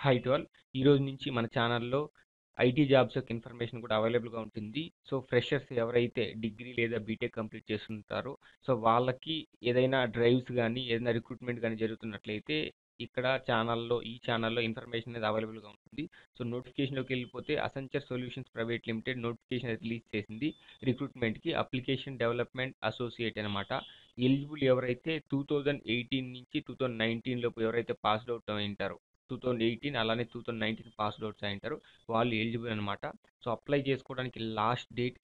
Hi to all. ఈరోజు నుంచి మన ఛానల్‌లో ఐటీ జాబ్స్ యొక్క ఇన్ఫర్మేషన్ కూడా అవైలబుల్‌గా ఉంటుంది. సో, ఫ్రెషర్స్ ఎవరైతే డిగ్రీ లేదా బీటెక్ కంప్లీట్ చేసుంటారో, సో, వాళ్ళకి ఏదైనా డ్రైవ్స్ గానీ, ఏదైనా రిక్రూట్‌మెంట్ గానీ జరుగుతున్నట్లయితే ఇక్కడ ఛానల్‌లో ఈ ఛానల్‌లో ఇన్ఫర్మేషన్ అనేది అవైలబుల్‌గా ఉంటుంది. సో, నోటిఫికేషన్‌లోకెళ్ళిపోతే Accenture solutions private limited notification release చేసింది రిక్రూట్‌మెంట్‌కి. అప్లికేషన్ డెవలప్‌మెంట్ అసోసియేట్ అనమాట. ఎలిజిబుల్ ఎవరైతే 2018 నుంచి 2019 లోపు ఎవరైతే పాస్డ్ అవుట్ అయ్యుంటారో 2018 అలానే 2019 పాస్డ్ అవుట్స్ అయ్యుంటారో వాళ్ళు ఎలిజిబుల్ అనమాట. సో, అప్లై చేసుకోవడానికి లాస్ట్ డేట్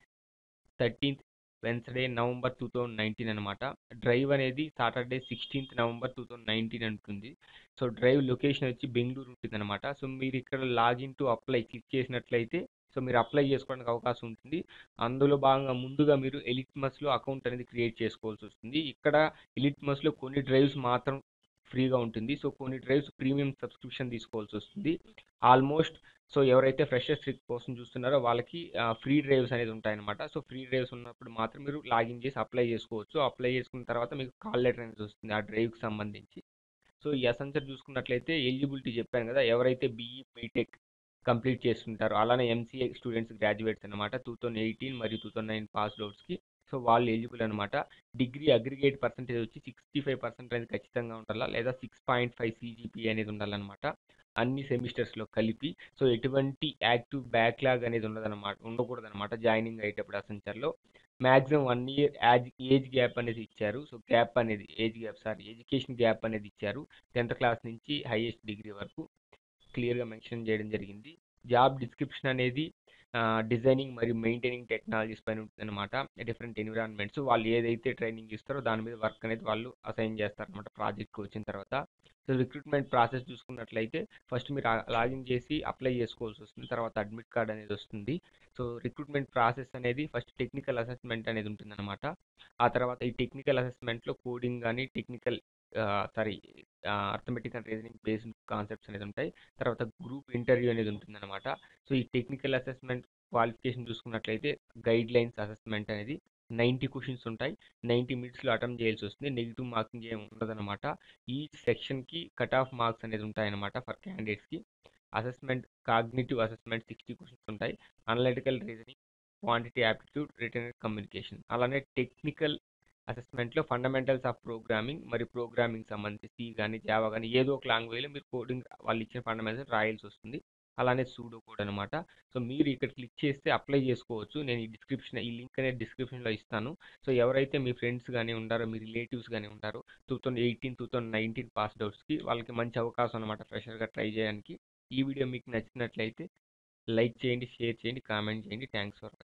13థ్ వెన్స్‌డే నవంబర్ 2019 అనమాట. డ్రైవ్ అనేది సాటర్డే 16థ్ నవంబర్ 2019 ఉంటుంది. సో, డ్రైవ్ లొకేషన్ వచ్చి బెంగుళూరు ఉంటుందనమాట. సో, మీరు ఇక్కడ లాగిన్ టు అప్లై క్లిక్ చేసినట్లయితే సో, మీరు అప్లై చేసుకోవడానికి అవకాశం ఉంటుంది. అందులో భాగంగా ముందుగా మీరు ఎలిట్మస్‌లో అకౌంట్ అనేది క్రియేట్ చేసుకోవాల్సొస్తుంది. ఇక్కడ ఎలిట్మస్‌లో కొన్ని డ్రైవ్స్ మాత్రం ఫ్రీగా ఉంటుంది. సో, కొన్ని డ్రైవ్స్ ప్రీమియం సబ్స్క్రిప్షన్ తీసుకోవాల్సొస్తుంది. ఆల్మోస్ట్ సో, ఎవరైతే ఫ్రెషర్స్ కోసం చూస్తున్నారో వాళ్ళకి ఆహ్, ఫ్రీ డ్రైవ్స్ అనేది ఉంటాయన్నమాట. సో, ఫ్రీ డ్రైవ్స్ ఉన్నప్పుడు మాత్రం మీరు లాగిన్ చేసి అప్లై చేసుకోవచ్చు. అప్లై చేసుకున్న తర్వాత మీకు కాల్ లెటర్ అనేది వస్తుంది ఆ డ్రైవ్‌కి సంబంధించి. సో, ఈ అసెంచర్ చూసుకున్నట్లయితే ఎలిజిబిలిటీ చెప్పాను కదా! ఎవరైతే బీఈ, బీటెక్ కంప్లీట్ చేసుంటారో అలానే ఎంసీఏ స్టూడెంట్స్ గ్రాడ్యుయేట్స్ అనమాట. 2018 మరియు 2009 పాస్డ్ అవుట్స్‌కి. సో, వాళ్ళు ఎలిజిబుల్ అనమాట. డిగ్రీ అగ్రిగేట్ పర్సెంటేజ్ వచ్చి 65% అనేది ఖచ్చితంగా ఉండాలా. లేదా 6.5 సీజీపీఏ అనేది ఉండాలనమాట. అన్ని సెమిస్టర్స్‌లో కలిపి. సో, ఎటువంటి యాక్టివ్ బ్యాక్‌లాగ్ అనేది ఉండదనమాట ఉండకూడదనమాట జాయినింగ్ అయ్యేటప్పుడు అసెంచర్‌లో. Maximum 1 year as age gap అనేది ఇచ్చారు. సో, గ్యాప్ అనేది age gap sorry education gap అనేది ఇచ్చారు. 10థ్ క్లాస్ నుంచి హైయెస్ట్ డిగ్రీ వరకు క్లియర్‌గా మెన్షన్ చేయడం జరిగింది. జాబ్ డిస్క్రిప్షన్ అనేది ఆహ్, డిజైనింగ్ మరియు మెయింటైనింగ్ టెక్నాలజీస్ పైన ఉంటుందనమాట. డిఫరెంట్ ఎన్విరాన్మెంట్స్ వాళ్ళు ఏదైతే ట్రైనింగ్ ఇస్తారో దాని మీద వర్క్ అనేది వాళ్ళు అసైన్ చేస్తారనమాట ప్రాజెక్ట్‌కి వచ్చిన తర్వాత. సో, రిక్రూట్‌మెంట్ ప్రాసెస్ చూసుకున్నట్లయితే ఫస్ట్ మీరు ఆహ్, లాగిన్ చేసి అప్లై చేసుకోవాల్సొస్తుంది. తర్వాత అడ్మిట్ కార్డ్ అనేది వస్తుంది. సో, రిక్రూట్‌మెంట్ ప్రాసెస్ అనేది ఫస్ట్ టెక్నికల్ అసెస్మెంట్ అనేది ఉంటుందనమాట. ఆ తర్వాత ఈ టెక్నికల్ అసెస్మెంట్‌లో కోడింగ్ గానీ, technical ah, sorry ah, arithmetic and reasoning based concepts అనేది ఉంటాయి. తర్వాత గ్రూప్ ఇంటర్వ్యూ అనేది ఉంటుందనమాట. సో, ఈ టెక్నికల్ అసెస్మెంట్ క్వాలిఫికేషన్ చూసుకున్నట్లయితే గైడ్‌లైన్స్ అసెస్మెంట్ అనేది 90 క్వెషన్స్ ఉంటాయి. 90 మినిట్స్‌లో అటెంప్ట్ చేయాల్సొస్తుంది. నెగెటివ్ మార్కింగ్ ఏమి ఉండదనమాట. ఈచ్ సెక్షన్‌కి కట్ ఆఫ్ మార్క్స్ అనేది ఉంటాయన్నమాట ఫర్ క్యాండిడేట్స్‌కి. అసెస్మెంట్ కాగ్నిటివ్ అసెస్మెంట్ 60 క్వెషన్స్ ఉంటాయి. Analytical reasoning, quantity aptitude, written communication. అలానే టెక్నికల్ అసెస్మెంట్‌లో ఫండమెంటల్స్ ఆఫ్ ప్రోగ్రామింగ్ మరియు ప్రోగ్రామింగ్ సంబంధించి సి గానీ, జావా గానీ ఏదో ఒక లాంగ్వేజ్‌లో మీరు కోడింగ్ వాళ్ళు ఇచ్చిన ఫండమెంటల్స్ రాయాల్సొస్తుంది. అలానే సూడో కోడ్ అనమాట. సో, మీరు ఇక్కడ క్లిక్ చేస్తే అప్లై చేసుకోవచ్చు. నేను ఈ డిస్క్రిప్షన్ ఈ లింక్ అనేది డిస్క్రిప్షన్‌లో ఇస్తాను. సో, ఎవరైతే మీ ఫ్రెండ్స్ గానీ ఉండారో, మీ రిలేటివ్స్ గానీ ఉంటారో 2018, 2019 పాస్డ్ అవుట్స్‌కి వాళ్ళకి మంచి అవకాశం అనమాట ఫ్రెషర్‌గా ట్రై చేయడానికి. ఈ వీడియో మీకు నచ్చినట్లయితే లైక్ చేయండి, షేర్ చేయండి, కామెంట్ చేయండి. Thanks for